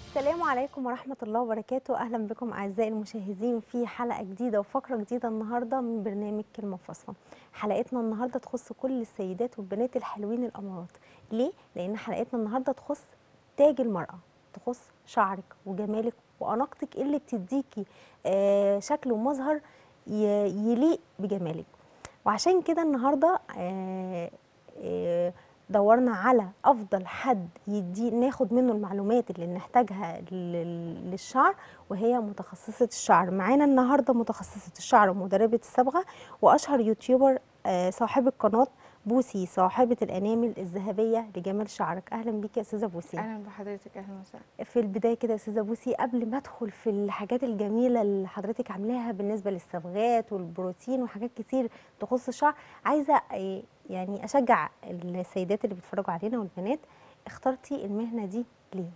السلام عليكم ورحمة الله وبركاته أهلا بكم أعزائي المشاهدين في حلقة جديدة وفقرة جديدة النهاردة من برنامج كلمة فاصلة حلقتنا النهاردة تخص كل السيدات والبنات الحلوين الأمارات ليه؟ لأن حلقتنا النهاردة تخص تاج المرأة تخص شعرك وجمالك وأناقتك اللي بتديكي آه، شكل ومظهر ي- يليق بجمالك وعشان كده النهارده آه، آه، دورنا على افضل حد يدي ناخد منه المعلومات اللي نحتاجها لل- للشعر وهي متخصصه الشعر معانا النهارده متخصصه الشعر ومدربه الصبغه واشهر يوتيوبر آه، صاحبه قناه بوسي صاحبه الانامل الذهبيه لجمال شعرك اهلا بيكي يا استاذه بوسي اهلا بحضرتك اهلا وسهلا في البدايه كده يا استاذه بوسي قبل ما ادخل في الحاجات الجميله اللي حضرتك عاملاها بالنسبه للصبغات والبروتين وحاجات كتير تخص الشعر عايزه إيه، يعني اشجع السيدات اللي بيتفرجوا علينا والبنات اخترتي المهنه دي ليه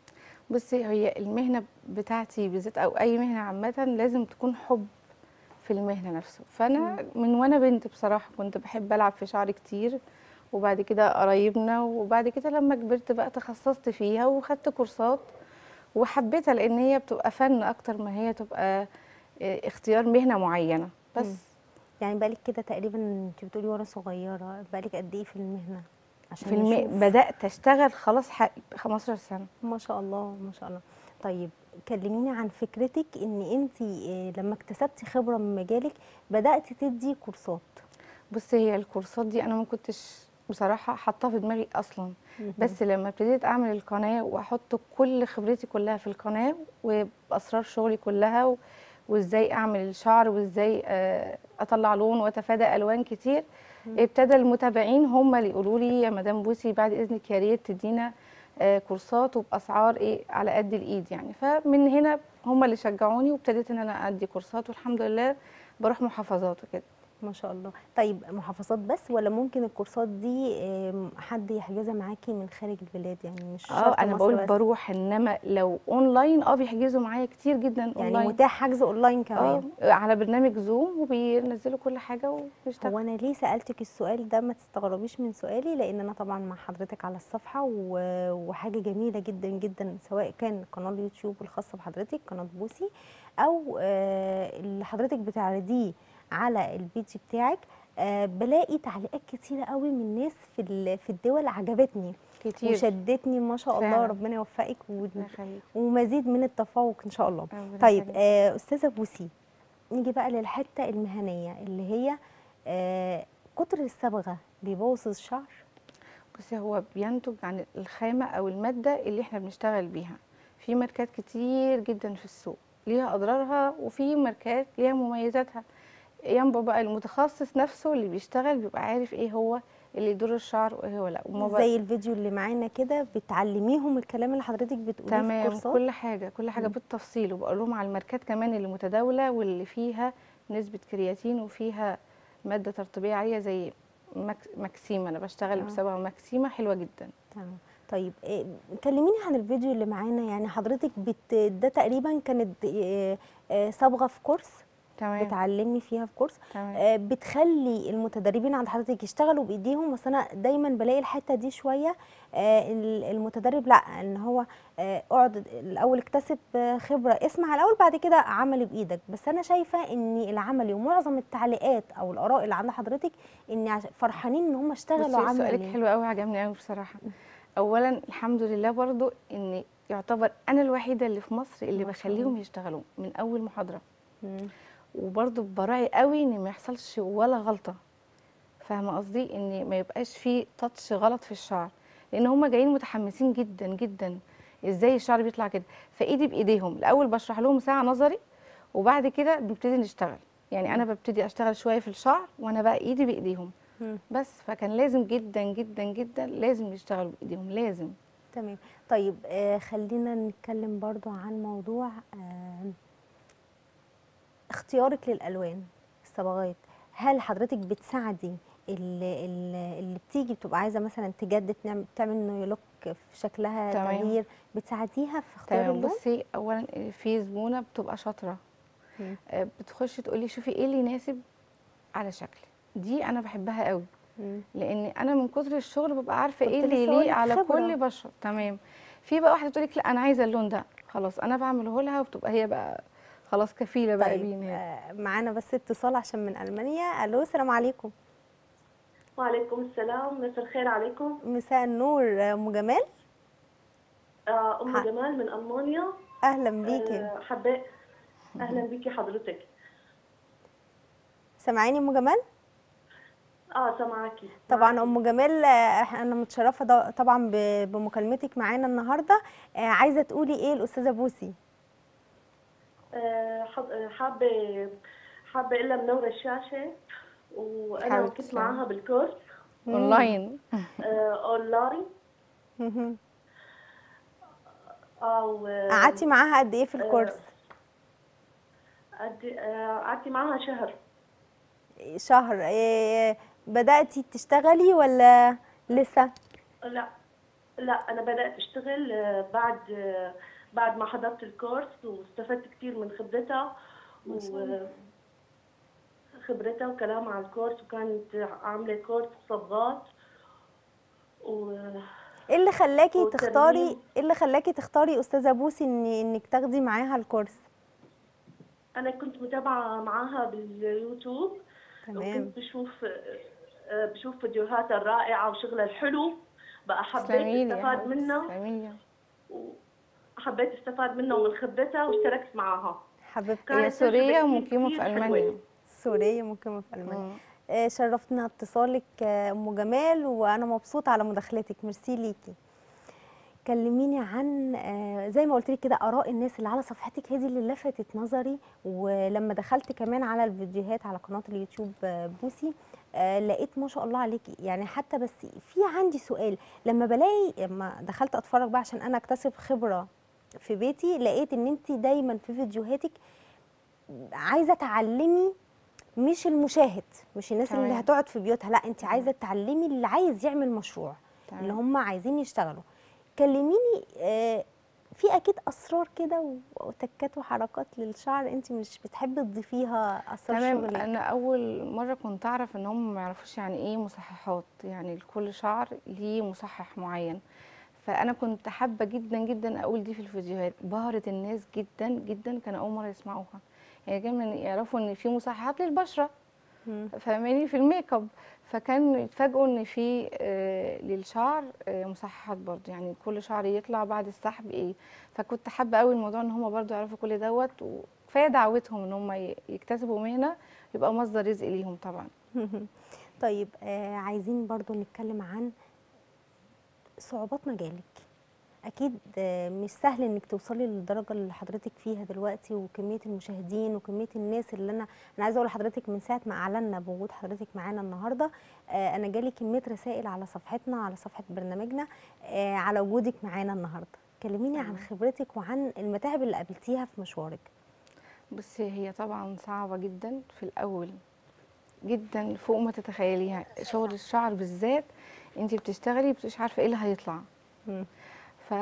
بصي هي المهنه بتاعتي بالذات او اي مهنه عامه لازم تكون حب في المهنه نفسه فانا من وانا بنت بصراحه كنت بحب العب في شعري كتير وبعد كده قرايبنا وبعد كده لما كبرت بقى تخصصت فيها وخدت كورسات وحبيتها لان هي بتبقى فن اكتر ما هي تبقى إيه، اختيار مهنه معينه بس مم. يعني بقالك كده تقريبا انت بتقولي وانا صغيره بقالك قد ايه في المهنه عشان في الم... نشوف. بدات اشتغل خلاص حق 15 سنه ما شاء الله ما شاء الله طيب كلميني عن فكرتك ان انت لما اكتسبتي خبره من مجالك بداتي تدي كورسات بصي هي الكورسات دي انا ما كنتش بصراحه حاطاها في دماغي اصلا بس لما ابتديت اعمل القناه واحط كل خبرتي كلها في القناه وباسرار شغلي كلها و... وازاي اعمل الشعر وازاي آه، اطلع لون واتفادى الوان كتير ابتدى المتابعين هم اللي يقولوا لي يا مدام بوسي بعد اذنك يا ريت تدينا آه، كورسات وباسعار ايه على قد الايد يعني فمن هنا هم اللي شجعوني وابتديت ان انا ادي كورسات والحمد لله بروح محافظات وكده ما شاء الله طيب محافظات بس ولا ممكن الكورسات دي آم، حد يحجزها معاكي من خارج البلاد يعني مش اه شرط انا مصر بقول بس. بروح انما لو اونلاين اه بيحجزوا معايا كتير جدا يعني اونلاين متاح حجز اونلاين كمان اه على برنامج زوم وبينزلوا كل حاجه وبيشتغلوا هو انا ليه سالتك السؤال ده ما تستغربيش من سؤالي لان انا طبعا مع حضرتك على الصفحه و- وحاجه جميله جدا جدا سواء كان قناه اليوتيوب الخاصه بحضرتك قناه بوسي او آه، اللي حضرتك بتعرضيه على البيج بتاعك آه، بلاقي تعليقات كتيره قوي من ناس في ال- في الدول عجبتني كتير وشدتني ما شاء الله فعلا. ربنا يوفقك و- الله يخليك ومزيد من التفوق ان شاء الله ربنا طيب يخليك. آه استاذه بوسي نيجي بقى للحته المهنيه اللي هي آه كتر الصبغه بيبوظ الشعر بصي هو بينتج عن الخامه او الماده اللي احنا بنشتغل بيها في ماركات كتير جدا في السوق ليها اضرارها وفي ماركات ليها مميزاتها ينبع بقى المتخصص نفسه اللي بيشتغل بيبقى عارف ايه هو اللي يضر الشعر وايه هو لا وما بقى- زي الفيديو اللي معانا كده بتعلميهم الكلام اللي حضرتك بتقوليه في تمام الكورسات كل حاجه كل حاجه مم. بالتفصيل وبقول لهم على الماركات كمان اللي متداوله واللي فيها نسبه كرياتين وفيها ماده ترطيبيه عاليه زي ماكس ماكسيما انا بشتغل آه. بسبب ماكسيما حلوه جدا تمام طيب آه، كلميني عن الفيديو اللي معانا يعني حضرتك بت... ده تقريبا كانت آه، آه، صبغه في كورس تمام بتعلمي فيها في كورس تمام آه، بتخلي المتدربين عند حضرتك يشتغلوا بايديهم بس انا دايما بلاقي الحته دي شويه آه، ال- المتدرب لا ان هو آه، اقعد الاول اكتسب آه، خبره اسمع الاول بعد كده عملي بايدك بس انا شايفه ان العملي ومعظم التعليقات او الاراء اللي عند حضرتك ان عش- فرحانين ان هم اشتغلوا بصي سؤالك عملي حلو قوي عجبني قوي بصراحه اولا الحمد لله برضو ان يعتبر انا الوحيده اللي في مصر اللي ما شاء بخليهم الله. يشتغلوا من اول محاضره مم. وبرضو براعي قوي ان ما يحصلش ولا غلطه فاهمه قصدي ان ما يبقاش فيه تاتش غلط في الشعر لان هم جايين متحمسين جدا جدا ازاي الشعر بيطلع كده فايدي بايديهم الاول بشرح لهم ساعه نظري وبعد كده بنبتدي نشتغل يعني انا ببتدي اشتغل شويه في الشعر وانا بقى ايدي بايديهم مم. بس فكان لازم جدا جدا جدا لازم يشتغلوا بايديهم لازم تمام طيب آه خلينا نتكلم برضو عن موضوع آه اختيارك للالوان الصبغات هل حضرتك بتساعدي اللي, اللي بتيجي بتبقى عايزه مثلا تجدد نعمل تعمل نيو لوك في شكلها تمام. تغيير بتساعديها في اختيار تمام اللون بصي اولا في زبونه بتبقى شاطره مم. آه، بتخش تقولي شوفي ايه اللي يناسب على شكلي دي انا بحبها قوي مم. لان انا من كتر الشغل ببقى عارفه كنت ايه اللي لسه يليق هقولك على خبرة. كل بشره تمام في بقى واحده تقول لك لا انا عايزه اللون ده خلاص انا بعمله لها وبتبقى هي بقى خلاص كفيله بقى طيب بيه إن هي- آه، معانا بس اتصال عشان من المانيا الو السلام عليكم وعليكم السلام مساء الخير عليكم مساء النور آه، ام جمال آه، ام ح- جمال من المانيا اهلا بيكي آه، حبيت اهلا بيكي حضرتك سامعاني ام جمال اه سامعاكي طبعا ام جمال آه، إح- انا متشرفه ده- طبعا ب- بمكالمتك معانا النهارده آه، عايزه تقولي ايه الاستاذه بوسي آه، حب- آه، حابه حابه اقول لها منوره الشاشه وانا حبيبتي كنت تسلمي. معاها بالكورس اونلاين آه، اونلاين مهم. اه و- قعدتي معاها قد ايه في الكورس قد- آه، قعدت معاها شهر شهر آه، بداتي تشتغلي ولا لسه لا لا انا بدات اشتغل آه، بعد آه، بعد ما حضرت الكورس واستفدت كثير من خبرتها و خبرتها وكلامها على الكورس وكانت عامله كورس صبغات و ايه اللي خلاكي والترميم. تختاري ايه اللي خلاكي تختاري استاذه بوسي ان انك تاخدي معاها الكورس انا كنت متابعه معاها باليوتيوب تمام وكنت بشوف آه، بشوف فيديوهاتها الرائعه وشغلها الحلو بقى حبيت تسلمي لي يا استفاد حبيبتي، منها تسلمي لي. وحبيت استفاد منها ومن خبرتها واشتركت معاها حبيبتي كانت هي سوريه تجربة ومقيمه كتير في حلوة. المانيا سوريه مقيمه في المانيا مم. آه، شرفتنا اتصالك آه، ام جمال وانا مبسوطه على مداخلتك ميرسي ليكي كلميني عن آه، زي ما قلت لك كده اراء الناس اللي على صفحتك هي دي اللي لفتت نظري ولما دخلت كمان على الفيديوهات على قناه اليوتيوب آه، بوسي آه، لقيت ما شاء الله عليكي يعني حتى بس في عندي سؤال لما بلاقي لما دخلت اتفرج بقى عشان انا اكتسب خبره في بيتي لقيت ان انت دايما في فيديوهاتك عايزه تعلمي مش المشاهد مش الناس اللي تمام. هتقعد في بيوتها لا انت عايزه تعلمي اللي عايز يعمل مشروع تمام. اللي هم عايزين يشتغلوا كلميني آه، في اكيد اسرار كده و- وتكات وحركات للشعر انت مش بتحبي تضيفيها اسرار تمام شغلك انا اول مره كنت اعرف ان هم ما يعرفوش يعني ايه مصححات يعني لكل شعر ليه مصحح معين فانا كنت حابه جدا جدا اقول دي في الفيديوهات بهرت الناس جدا جدا كانوا اول مره يسمعوها يعني كانوا يعرفوا ان في مصححات للبشره مم. فاهماني في الميك اب فكانوا يتفاجئوا ان في آه، للشعر آه، مصححات برضه يعني كل شعر يطلع بعد السحب ايه فكنت حابه قوي الموضوع ان هم برضه يعرفوا كل دوت وكفايه دعوتهم ان هم ي- يكتسبوا مهنه يبقى مصدر رزق ليهم طبعا طيب آه عايزين برضو نتكلم عن صعوبات مجالك اكيد آه مش سهل انك توصلي للدرجه اللي حضرتك فيها دلوقتي وكميه المشاهدين وكميه الناس اللي انا انا عايزه اقول لحضرتك من ساعه ما اعلنا بوجود حضرتك معانا النهارده آه انا جالي كميه رسائل على صفحتنا على صفحه برنامجنا آه على وجودك معانا النهارده كلميني عن خبرتك وعن المتاعب اللي قابلتيها في مشوارك بصي هي طبعا صعبه جدا في الاول جدا فوق ما تتخيليها شغل الشعر بالذات انت بتشتغلي مش عارفه ايه اللي هيطلع مم. ف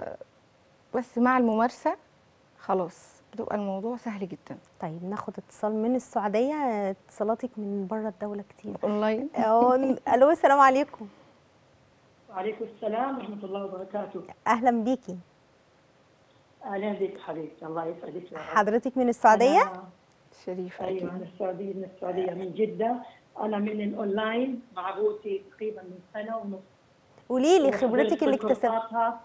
بس مع الممارسه خلاص بتبقى الموضوع سهل جدا طيب ناخد اتصال من السعوديه آه، اتصالاتك من بره الدوله كتير اونلاين أهو- الو السلام عليكم وعليكم السلام ورحمة الله وبركاته اهلا بيكي أهلا بك حبيبتي الله يسعدك يا رب. حضرتك من السعوديه أنا- شريفه أيوة اكيد أنا السعودية من السعودية من جدة أنا من الأونلاين مع بوتي تقريبا من سنة ونص قولي لي وحضرت خبرتك اللي كل اكتسبتها كورساتها.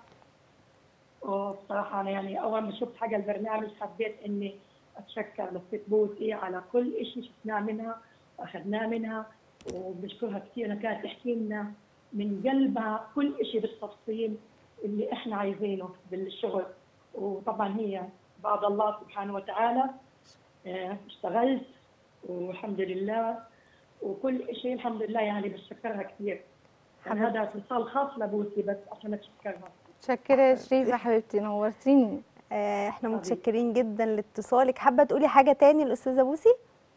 وبصراحة أنا يعني أول ما شفت حاجة البرنامج حبيت إني أتشكر لست بوتي على كل شيء شفناه منها وأخذناه منها وبشكرها كثير إنها كانت تحكي لنا من قلبها كل شيء بالتفصيل اللي إحنا عايزينه بالشغل وطبعا هي بعد الله سبحانه وتعالى آه، اشتغلت والحمد لله وكل شيء الحمد لله يعني بشكرها كثير يعني حبيبتي. هذا اتصال خاص لبوسي بس عشان اتشكرها متشكره يا شريفه حبيبتي نورتيني آه، احنا حبيبتي. متشكرين جدا لاتصالك حابه تقولي حاجه تاني الاستاذه بوسي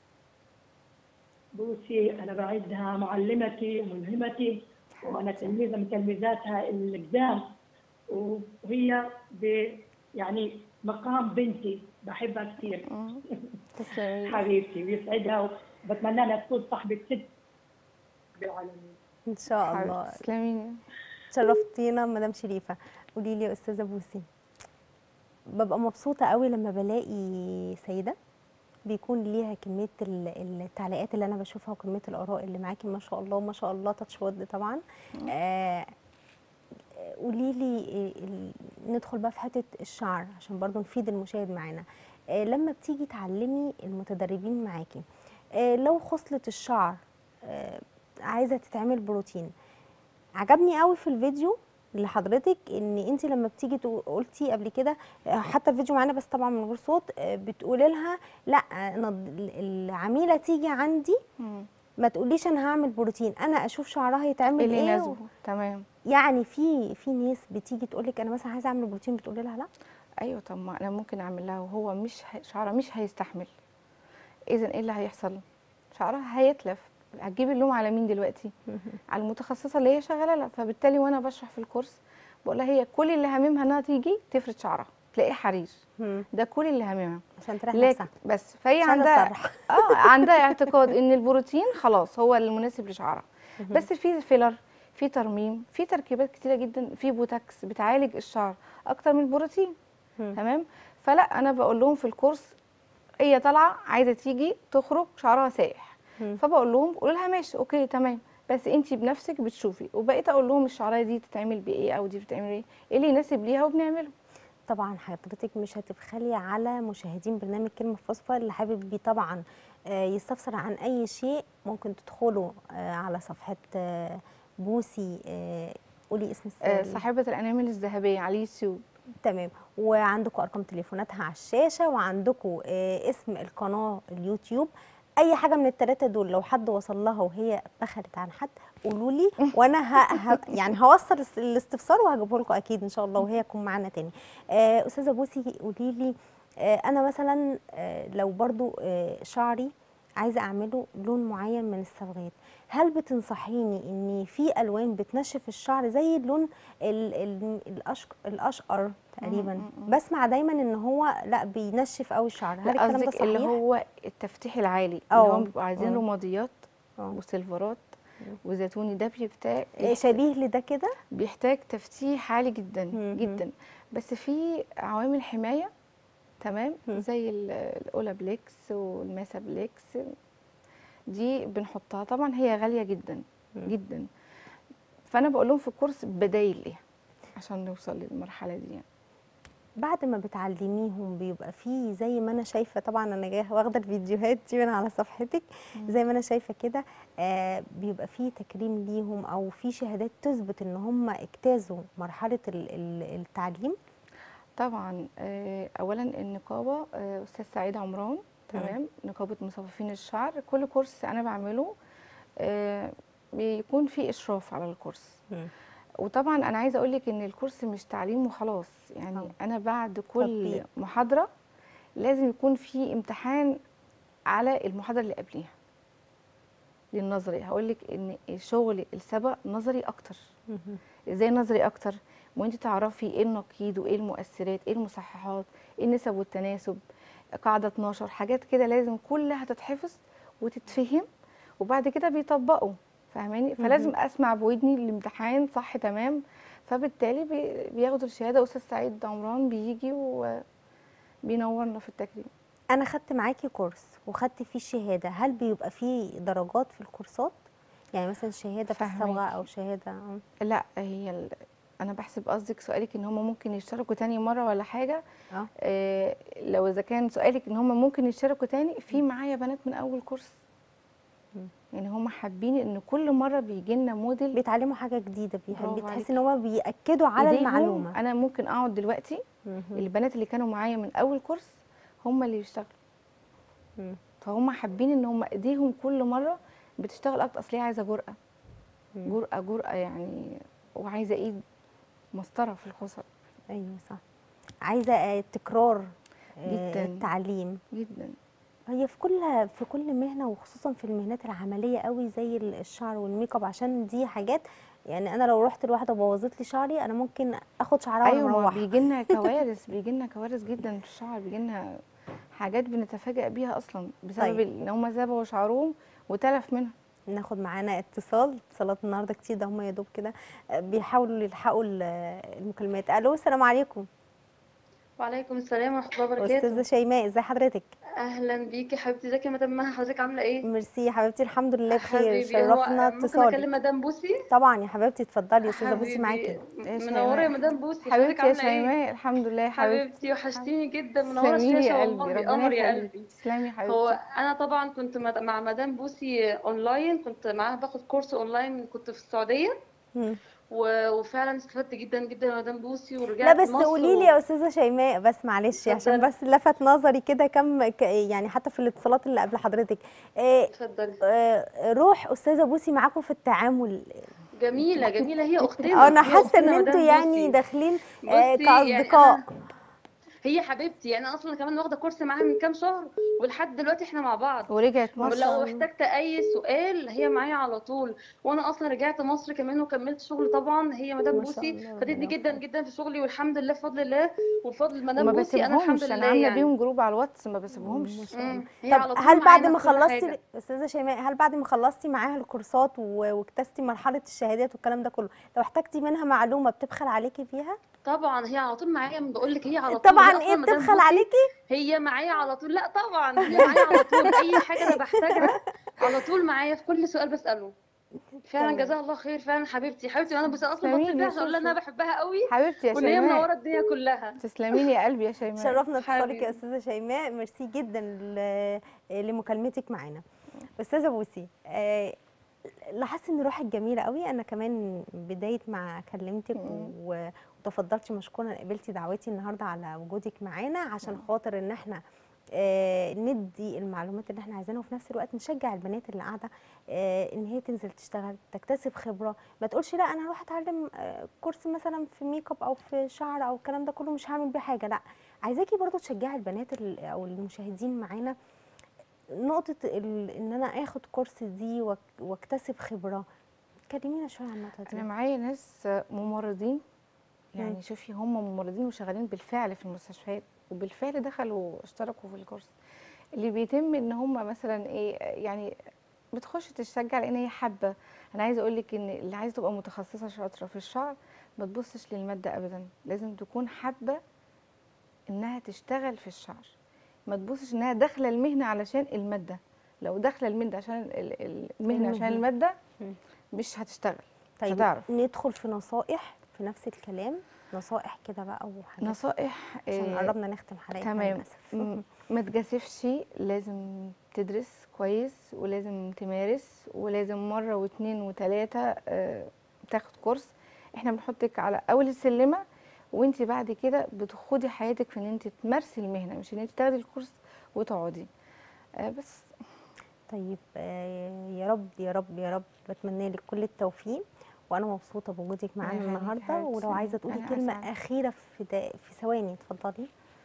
بوسي انا بعدها معلمتي وملهمتي وانا تلميذه من تلميذاتها القدام وهي ب يعني مقام بنتي بحبها كثير مم. تسلمي لي. حبيبتي ويسعدها وبتمنى لها تكون صاحبه ست بالعالمين ان شاء الله حبيبتي تسلمي لي. شرفتينا مدام شريفه قولي لي يا استاذه بوسي ببقى مبسوطه قوي لما بلاقي سيده بيكون ليها كميه ال- التعليقات اللي انا بشوفها وكميه الاراء اللي معاكي ما شاء الله ما شاء الله تاتش وود طبعا آه قولي لي إيه ال- ندخل بقى في حته الشعر عشان برضو نفيد المشاهد معانا آه لما بتيجي تعلمي المتدربين معاكي آه لو خصله الشعر آه عايزه تتعمل بروتين عجبني قوي في الفيديو لحضرتك ان انت لما بتيجي تقو- قلتي قبل كده آه، حتى الفيديو معانا بس طبعا من غير صوت آه، بتقولي لها لا آه، نض- العميله تيجي عندي مم. ما تقوليش انا هعمل بروتين انا اشوف شعرها يتعمل اللي ايه يناسبه و... تمام يعني في في ناس بتيجي تقول لك انا مثلا عايزه اعمل بروتين بتقولي لها لا ايوه طب ما انا ممكن اعمل لها وهو مش هي... شعرها مش هيستحمل اذا ايه اللي هيحصل شعرها هيتلف هتجيبي اللوم على مين دلوقتي على المتخصصه اللي هي شغاله لها فبالتالي وانا بشرح في الكورس بقول لها هي كل اللي هاممها انها تيجي تفرد شعرها تلاقيه حرير مم. ده كل اللي هاممها عشان تريح لكن نفسها بس فهي مش عايزة عندها أصرح. اه عندها اعتقاد ان البروتين خلاص هو المناسب لشعرها بس في فيلر في ترميم في تركيبات كتيره جدا في بوتاكس بتعالج الشعر اكتر من البروتين مم. تمام فلا انا بقول لهم في الكورس هي طالعه عايزه تيجي تخرج شعرها سايح مم. فبقول لهم قولوا لها ماشي اوكي تمام بس انت بنفسك بتشوفي وبقيت اقول لهم الشعرايه دي تتعمل بايه او دي بتتعمل ايه ايه اللي يناسب ليها وبنعمله طبعا حضرتك مش هتبخلي على مشاهدين برنامج كلمة فوسفا اللي حابب بيه طبعا آه، يستفسر عن أي شيء ممكن تدخلوا آه، على صفحة آه، بوسي آه، قولي اسم آه، الس- صاحبه الانامل الذهبيه على اليوتيوب تمام وعندكم أرقام تليفوناتها على الشاشة وعندكم آه، اسم القناة اليوتيوب أي حاجة من الثلاثة دول لو حد وصل لها وهي بخلت عن حد قولوا لي وانا ه... ه... يعني هوصل الس- الاستفسار وهجيبه لكم اكيد ان شاء الله وهي تكون معانا تاني آه، استاذه بوسي قولي لي آه، انا مثلا آه، لو برضو آه، شعري عايزه اعمله لون معين من الصبغات هل بتنصحيني ان في الوان بتنشف الشعر زي اللون ال... ال... الأشق... الاشقر تقريبا مم، مم. بسمع دايما ان هو لا بينشف قوي الشعر هل لا الكلام ده قصدك اللي صحيح هو التفتيح العالي أه. اللي هم بيبقوا عايزين أه. رماديات أه. وسيلفرات وزيتوني ده بيحتاج آه، شبيه لده كده بيحتاج تفتيح عالي جدا مم. جدا بس في عوامل حمايه تمام مم. زي ال- الاولابليكس والماسابليكس دي بنحطها طبعا هي غاليه جدا مم. جدا فانا بقول لهم في الكورس بدايل ايه عشان نوصل للمرحله دي يعني. بعد ما بتعلميهم بيبقى فيه زي ما انا شايفه طبعا انا جايه واخده الفيديوهات دي من على صفحتك زي ما انا شايفه كده آه بيبقى فيه تكريم ليهم او في شهادات تثبت ان هم اجتازوا مرحله ال- ال- التعليم طبعا آه، اولا النقابه آه، استاذ سعيد عمران تمام نقابه مصففين الشعر كل كورس انا بعمله آه، بيكون في اشراف على الكورس وطبعا انا عايزه اقول لك ان الكورس مش تعليم وخلاص يعني آه. انا بعد كل تطبيق. محاضره لازم يكون في امتحان على المحاضره اللي قبليها للنظري هقول لك ان شغل السبق نظري اكتر ازاي نظري اكتر وانت تعرفي ايه النقيض وايه المؤثرات ايه المصححات ايه النسب والتناسب قاعده 12 حاجات كده لازم كلها تتحفظ وتتفهم وبعد كده بيطبقوا فاهماني فلازم اسمع بودني الامتحان صح تمام فبالتالي بي- بياخدوا الشهاده استاذ سعيد عمران بيجي وبينورنا في التكريم انا خدت معاكي كورس وخدت فيه شهاده هل بيبقى فيه درجات في الكورسات يعني مثلا شهاده في الصبغه فهماكي. او شهاده آه. لا هي ال... انا بحسب قصدك سؤالك ان هم ممكن يشتركوا تاني مره ولا حاجه اه آه لو اذا كان سؤالك ان هم ممكن يشتركوا تاني في معايا بنات من اول كورس مم. يعني هم حابين ان كل مره بيجي لنا موديل بيتعلموا حاجه جديده بيحب برافو بتحسي عليكي. ان هم بياكدوا على إيديهم المعلومه انا ممكن اقعد دلوقتي مهم. البنات اللي كانوا معايا من اول كورس هم اللي يشتغلوا مم. فهم حابين ان هم ايديهم كل مره بتشتغل اكتر اصل هي عايزه جرأه مم. جرأه جرأه يعني وعايزه ايد مسطره في الخصر ايوه صح عايزه آه، تكرار آه، جداً. التعليم جدا هي في كل في كل مهنه وخصوصا في المهنات العمليه قوي زي ال- الشعر والميك اب عشان دي حاجات يعني انا لو رحت لواحده بوظت لي شعري انا ممكن اخد شعرها وانا ايوه ما مروحه بيجي لنا كوارث بيجي لنا كوارث جدا في الشعر بيجي لنا حاجات بنتفاجئ بيها اصلا بسبب طيب. ان هم سابوا شعرهم وتلف منها ناخد معانا اتصال اتصالات النهارده كتير ده هم يا دوب كده آه، بيحاولوا يلحقوا ال- المكالمات الو السلام عليكم وعليكم السلام ورحمة الله وبركاته استاذه شيماء ازي حضرتك أهلا بيكي حبيبتي ازيك يا مدام مها حضرتك عاملة ايه؟ ميرسي يا حبيبتي الحمد لله بخير حبيبي هو شرفنا ممكن اتصالك أكلم مدام بوسي؟ طبعا يا حبيبتي اتفضلي يا استاذه بوسي حبيبي، معاكي منورة يا مدام بوسي حضرتك حبيبتي يا عاملة ايه؟ شيماء الحمد لله يا حبيبتي حبيبتي وحشتيني جدا منورة تسلمي لي الشاشة يا قلبي والله ربنا قمر يا يخليك قلبي تسلمي يا حبيبتي هو أنا طبعا كنت مد- مع مدام بوسي أونلاين كنت معاها باخد كورس أونلاين كنت في السعودية مم. و- وفعلا استفدت جدا جدا يا مدام بوسي لا ورجعت بس مصر قولي لي و- يا استاذه شيماء بس معلش عشان اتفضلي. بس لفت نظري كده كم ك- يعني حتى في الاتصالات اللي قبل حضرتك آه، اتفضلي آه، روح استاذه بوسي معاكم في التعامل جميلة جميلة هي أختنا انا هي حاسه أختنا ان انتوا مدام يعني بوسي. داخلين آه، بصي، يعني كاصدقاء أنا- هي حبيبتي يعني أنا اصلا كمان واخده كورس معاها من كام شهر ولحد دلوقتي احنا مع بعض ورجعت مصر لو احتجت اي سؤال هي معايا على طول وانا اصلا رجعت مصر كمان وكملت شغل طبعا هي مدام ما شاء بوسي الله، فادتني ربنا جدا جدا في شغلي والحمد لله بفضل الله وبفضل مدام وما بوسي انا الحمد بسيبهمش انا لله عامله يعني بيهم جروب على الواتس ما بسيبهمش ما شاء مم. الله هي طب على طول هل بعد معانا ما في كل خلصتي حاجة. استاذه شيماء هل بعد ما خلصتي معاها الكورسات و- واجتزتي مرحله الشهادات والكلام ده كله لو احتجتي منها معلومه بتبخل عليكي فيها طبعا هي على طول معايا بقول لك هي على طول طبعا هي ايه أصلاً مدام بتبخل بوسي عليكي هي معايا على طول لا طبعا هي معايا على طول اي حاجه انا بحتاجها على طول معايا في كل سؤال بساله فعلا تمام. جزاها الله خير فعلا حبيبتي حبيبتي وانا بس اصلا تسلمي بتصل لي بيها يا عشان اقول لها ان انا سوسو. بحبها قوي حبيبتي يا وان هي شيماء منوره الدنيا كلها تسلمي لي يا قلبي يا شيماء شرفنا اتصالك حبيبي. يا استاذه شيماء ميرسي جدا ل- لمكالمتك معانا استاذه بوسي آه، لاحظت ان روحك جميله قوي انا كمان بدايه ما كلمتك و- وتفضلتي مشكورا قبلتي دعوتي النهارده على وجودك معانا عشان خاطر ان احنا آه، ندي المعلومات اللي احنا عايزينها وفي نفس الوقت نشجع البنات اللي قاعده آه، ان هي تنزل تشتغل تكتسب خبره ما تقولش لا انا هروح اتعلم آه، كورس مثلا في ميك اب او في شعر او الكلام ده كله مش هعمل بيه حاجه لا عايزاكي برضو تشجعي البنات ال- او المشاهدين معانا نقطه ال- ان انا اخد كورس دي واك- واكتسب خبره كلمينا شويه عن النقطه انا دي معايا ناس ممرضين مم. يعني شوفي هم ممرضين وشغالين بالفعل في المستشفيات وبالفعل دخلوا اشتركوا في الكورس اللي بيتم ان هم مثلا ايه يعني بتخش تشجع لان هي حابه انا عايزه اقول لك ان اللي عايزه تبقى متخصصه شاطره في الشعر ما تبصش للماده ابدا لازم تكون حابه انها تشتغل في الشعر ما تبصش انها داخله المهنه علشان الماده لو داخله المهنه عشان ال- ال- المهنه عشان المهنة. الماده مم. مش هتشتغل مش طيب هتعرف ندخل في نصائح في نفس الكلام نصائح كده بقى وحاجات نصائح عشان آه، قربنا نختم حلقتنا تمام للاسف م- ما تجازفش لازم تدرس كويس ولازم تمارس ولازم مرة واتنين وتلاتة آه، تاخد كورس احنا بنحطك على اول السلمة وانت بعد كده بتخوضي حياتك في ان انت تمارسي المهنة مش ان انت تاخدي الكورس وتقعدي آه، بس طيب آه، يا رب يا رب يا رب بتمنى لك كل التوفيق وانا مبسوطه بوجودك معانا يخليك يا النهارده حبيبتي. ولو عايزه تقولي أنا كلمه أسعد. اخيره في دا في ثواني اتفضلي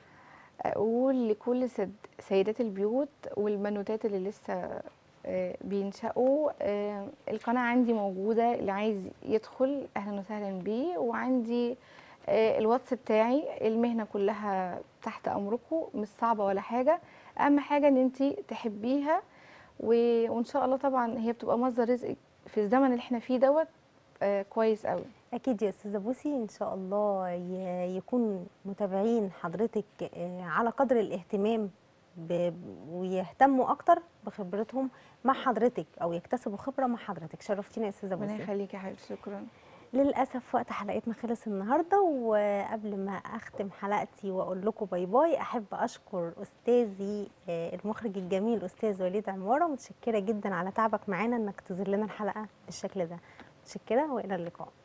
اقول لكل سد سيدات البيوت والبنوتات اللي لسه آه، بينشأوا آه، القناة عندي موجودة اللي عايز يدخل أهلا وسهلا بيه وعندي آه، الواتس بتاعي المهنة كلها تحت أمركم مش صعبة ولا حاجة أهم حاجة إن أنت تحبيها و- وإن شاء الله طبعا هي بتبقى مصدر رزق في الزمن اللي احنا فيه دوت آه، كويس قوي اكيد يا استاذه بوسي ان شاء الله ي- يكون متابعين حضرتك آه، على قدر الاهتمام ب... ويهتموا اكتر بخبرتهم مع حضرتك او يكتسبوا خبره مع حضرتك شرفتينا يا استاذه ربنا بوسي يخليكي يا حبيبتي شكرا للأسف وقت حلقتنا خلص النهاردة وقبل ما أختم حلقتي وأقول لكم باي باي أحب أشكر أستاذي آه، المخرج الجميل أستاذ وليد عمارة متشكرة جدا على تعبك معانا إنك تظهر لنا الحلقة بالشكل ده متشكرة وإلى اللقاء